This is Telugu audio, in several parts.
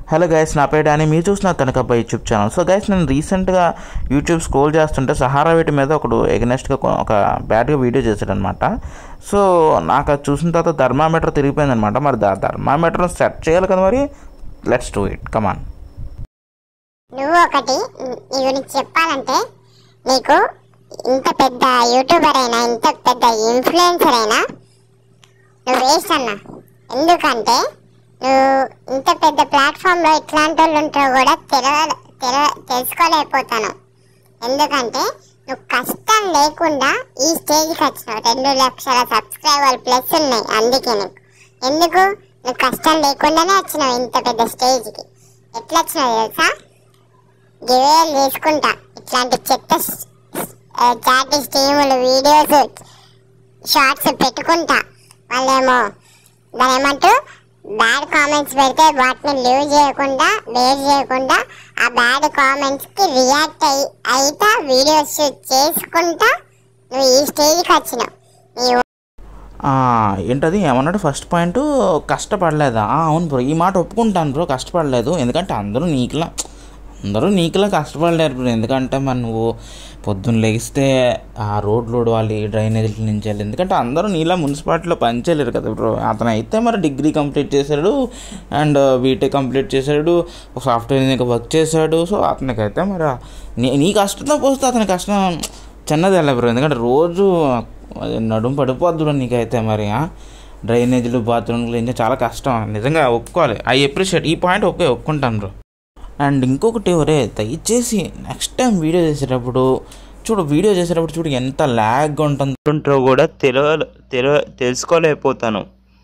హలో గైస్ నా పేరు డానీ మీరు చూసిన తనకబ్బా యూట్యూబ్ ఛానల్ సో గైస్ నేను రీసెంట్గా యూట్యూబ్ స్క్రోల్ చేస్తుంటే సహారా వీటి మీద ఒకడు ఎగనెస్ట్గా ఒక బ్యాడ్గా వీడియో చేశాడనమాట సో నాకు అది చూసిన తర్వాత థర్మామీటర్ తిరిగిపోయిందనమాట మరి దా థర్మామీటర్ సెట్ చేయాలి కదా మరి లెట్స్ డూ ఇట్ కమాన్ నువ్వు ఒకటి నీ గురించి చెప్పాలంటే నీకు ఇంత పెద్ద యూట్యూబర్ అయినా ఇంత పెద్ద ఇన్ఫ్లుయెన్సర్ అయినా నువ్వు వేస్ట్ అన్న ఎందుకంటే నువ్వు ఇంత పెద్ద ప్లాట్ఫామ్లో ఇట్లాంటి వాళ్ళు ఉంటారో కూడా తెలవ తెల తెలుసుకోలేకపోతాను ఎందుకంటే నువ్వు కష్టం లేకుండా ఈ స్టేజ్కి వచ్చినావు రెండు లక్షల సబ్స్క్రైబర్ ప్లస్ ఉన్నాయి అందుకే నీకు ఎందుకు నువ్వు కష్టం లేకుండానే వచ్చినావు ఇంత పెద్ద స్టేజ్కి ఎట్లా వచ్చినావు తెలుసా గివేలు చేసుకుంటా ఇట్లాంటి చెత్త చాటి స్టీములు వీడియోస్ షార్ట్స్ పెట్టుకుంటా వాళ్ళేమో దాని ఏమంటూ బ్యాడ్ కామెంట్స్ పెడితే వాటిని లీవ్ చేయకుండా బేర్ చేయకుండా ఆ బ్యాడ్ కామెంట్స్కి రియాక్ట్ అయి అయితే వీడియోస్ చేసుకుంటా నువ్వు ఈ స్టేజ్కి వచ్చినావు నీ ఏంటది ఏమన్నాడు ఫస్ట్ పాయింట్ కష్టపడలేదా ఆ, అవును బ్రో ఈ మాట ఒప్పుకుంటాను బ్రో కష్టపడలేదు ఎందుకంటే అందరూ నీకులా అందరూ నీకులా కష్టపడలేరు బ్రో ఎందుకంటే మరి నువ్వు పొద్దున్న లెగిస్తే ఆ రోడ్లు ఊడవాలి డ్రైనేజీల నుంచి వెళ్ళి ఎందుకంటే అందరూ నీలా మున్సిపాలిటీలో పనిచేయలేరు కదా బ్రో అతను అయితే మరి డిగ్రీ కంప్లీట్ చేశాడు అండ్ బీటెక్ కంప్లీట్ చేశాడు సాఫ్ట్వేర్ ఇంజనీర్గా వర్క్ చేశాడు సో అతనికైతే మరి నీ నీ కష్టంతో పోస్తే అతని కష్టం చిన్నది వెళ్ళ బ్రో ఎందుకంటే రోజు అది నడుము పడిపోద్దు బ్రో నీకైతే మరి ఆ? డ్రైనేజీలు బాత్రూమ్లు ఇంకా చాలా కష్టం నిజంగా ఒప్పుకోవాలి ఐ అప్రిషియేట్ ఈ పాయింట్ ఒప్పుకే ఒప్పుకుంటాను బ్రో అండ్ ఇంకొకటి ఒరే దయచేసి నెక్స్ట్ టైం వీడియో చేసేటప్పుడు చూడు వీడియో చేసేటప్పుడు చూడు ఎంత ల్యాగ్ ఉంటుందో కూడా తెలియ తెలియ తెలుసుకోలేకపోతాను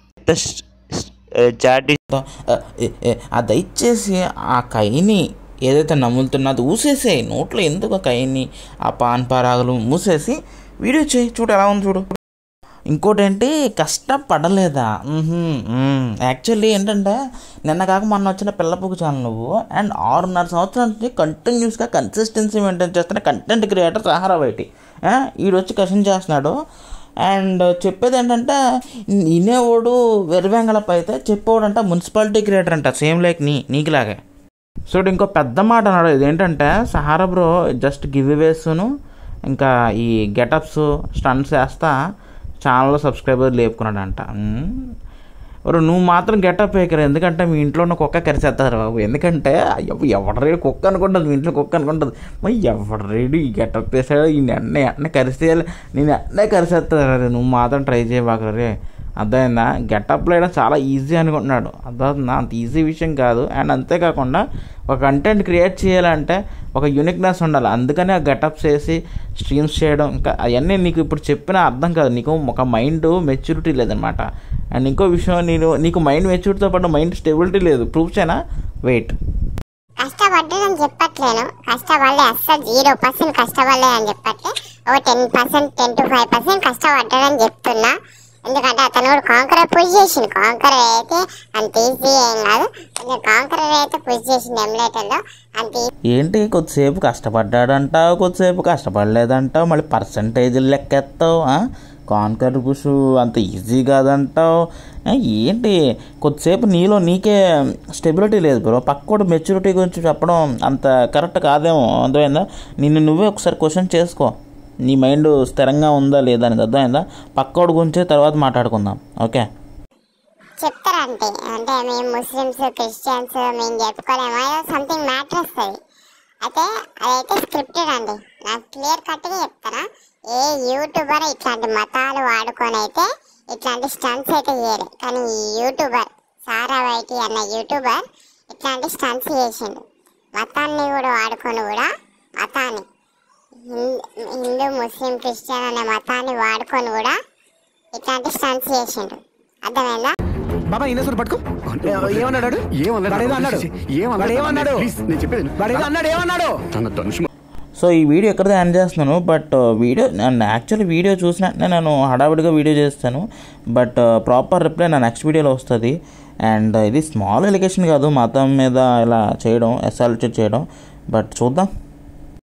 చాటి ఆ దయచేసి ఆ కైని ఏదైతే నములుతున్నదో ఊసేసేయి నోట్లో ఎందుకు ఆ కైని ఆ పాన్ పరాగులు మూసేసి వీడియో చేయి చూడు ఎలా ఉంది చూడు ఇంకోటి ఏంటి కష్టపడలేదా యాక్చువల్లీ ఏంటంటే నిన్న కాక మొన్న వచ్చిన పిల్లపుకు ఛానల్ నువ్వు అండ్ ఆరున్నర సంవత్సరాల నుంచి కంటిన్యూస్గా కన్సిస్టెన్సీ మెయింటైన్ చేస్తున్న కంటెంట్ క్రియేటర్ సహారా బయటి ఈడొచ్చి క్వశ్చన్ చేస్తున్నాడు అండ్ చెప్పేది ఏంటంటే వినేవాడు వెరివెంగళప్ప అయితే చెప్పేవాడంట మున్సిపాలిటీ క్రియేటర్ అంట సేమ్ లైక్ నీ నీకులాగే సో ఇంకో పెద్ద మాట అన్నాడు ఇదేంటంటే సహారా బ్రో జస్ట్ గివ్ అవేస్ను ఇంకా ఈ గెటప్స్ స్టంట్స్ వేస్తా ఛానల్లో సబ్స్క్రైబర్ లేపుకున్నాడంట మరి నువ్వు మాత్రం గెటప్ వేయకరు ఎందుకంటే మీ ఇంట్లో ఉన్న కుక్క కరిసేస్తారు బాబు ఎందుకంటే ఎవ- ఎవడ కుక్క అనుకుంటుంది మీ ఇంట్లో కుక్క అనుకుంటుంది మరి ఎవడ రేడు ఈ గెటప్ వేసాడు ఈ ఎన్న ఎన్న కరిస్తే నేను ఎన్నే కరిసేస్తారు నువ్వు మాత్రం ట్రై చేయబాక రే అర్థమైందా గెటప్ వేయడం చాలా ఈజీ అనుకుంటున్నాడు అర్థమవుతుందా అంత ఈజీ విషయం కాదు అండ్ అంతేకాకుండా ఒక కంటెంట్ క్రియేట్ చేయాలంటే ఒక యూనిక్నెస్ ఉండాలి అందుకనే ఆ గెటప్స్ వేసి స్ట్రీమ్స్ చేయడం ఇంకా అవన్నీ నీకు ఇప్పుడు చెప్పిన అర్థం కాదు నీకు ఒక మైండ్ మెచ్యూరిటీ లేదనమాట అండ్ ఇంకో విషయం నేను నీకు మైండ్ మెచ్యూరిటీతో పాటు మైండ్ స్టెబిలిటీ లేదు ప్రూఫ్ చేయనా వెయిట్ కష్టపడ్డాడని చెప్పట్లేను కష్టపడలే అస్సలు జీరో పర్సెంట్ కష్టపడలే అని చెప్పట్లే ఒక ten percent ten to five percent కష్టపడ్డాడని చెప్తున్నా ఎందుకంటే అతను కూడా కాంకర్ పుష్ చేసిండు కాంకర్ అయితే అంత ఈజీ ఏం కాదు కొంచెం కాంకర్ అయితే పుష్ చేసిండు ఎమ్యులేటర్లో అంత easy ఏంటి కొద్దిసేపు కష్టపడ్డాడంటావు కొద్దిసేపు కష్టపడలేదంటావు మళ్ళీ పర్సంటేజీలు లెక్కేస్తావు కాన్కర్ పుష్ అంత ఈజీ కాదంటావు ఆ, ఏంటి కొద్దిసేపు నీలో నీకే స్టెబిలిటీ లేదు బ్రో పక్కోడు మెచ్యూరిటీ గురించి చెప్పడం అంత కరెక్ట్ కాదేమో అర్థమైందా నిన్ను నువ్వే ఒకసారి క్వశ్చన్ చేసుకో నీ మైండ్ స్థిరంగా ఉందా లేదా అనేది అర్థమైందా పక్కోడు గురించే తర్వాత మాట్లాడుకుందాం ఓకే చెప్తారంటే అంటే మేము ముస్లిమ్స్ క్రిస్టియన్స్ మేము చెప్పుకోలేమో సంథింగ్ మ్యాటర్ వస్తుంది అయితే అదైతే స్క్రిప్టెడ్ అండి నాకు క్లియర్ కట్గా చెప్తారా ఏ యూట్యూబర్ ఇట్లాంటి మతాలు వాడుకొని అయితే ఇట్లాంటి స్టంట్స్ అయితే చేయరు కానీ ఈ యూట్యూబర్ సారా వైటి అన్న యూట్యూబర్ ఇట్లాంటి స్టంట్స్ చేసిండు మతాన్ని కూడా వాడుకొని కూడా మతాన్ని హిం- హిందూ ముస్లిం క్రిస్టియన్ అనే మతాన్ని వాడుకొని కూడా ఇట్లాంటి స్టంట్స్ చేసిండు అర్థమైందా బాబా ఇన్నసూరు పట్టుకో ఏమన్నాడు వాడు? వాడు ఏదో అన్నాడు వాడు ఏమన్నాడు నేను చెప్పేది వాడు ఏదో అన్నాడు ఏమన్నాడు తన ధనుషు సో ఈ వీడియో ఎక్కడ ఎండ్ చేస్తున్నాను బట్ వీడియో నేను యాక్చువల్లీ వీడియో చూసిన వెంటనే నేను హడావిడిగా వీడియో చేస్తాను బట్ ప్రాపర్ రిప్లై నా నెక్స్ట్ వీడియోలో వస్తుంది అండ్ ఇది స్మాల్ ఎలిగేషన్ కాదు మతం మీద ఇలా చేయడం అసాల్ట్ చేయడం బట్ చూద్దాం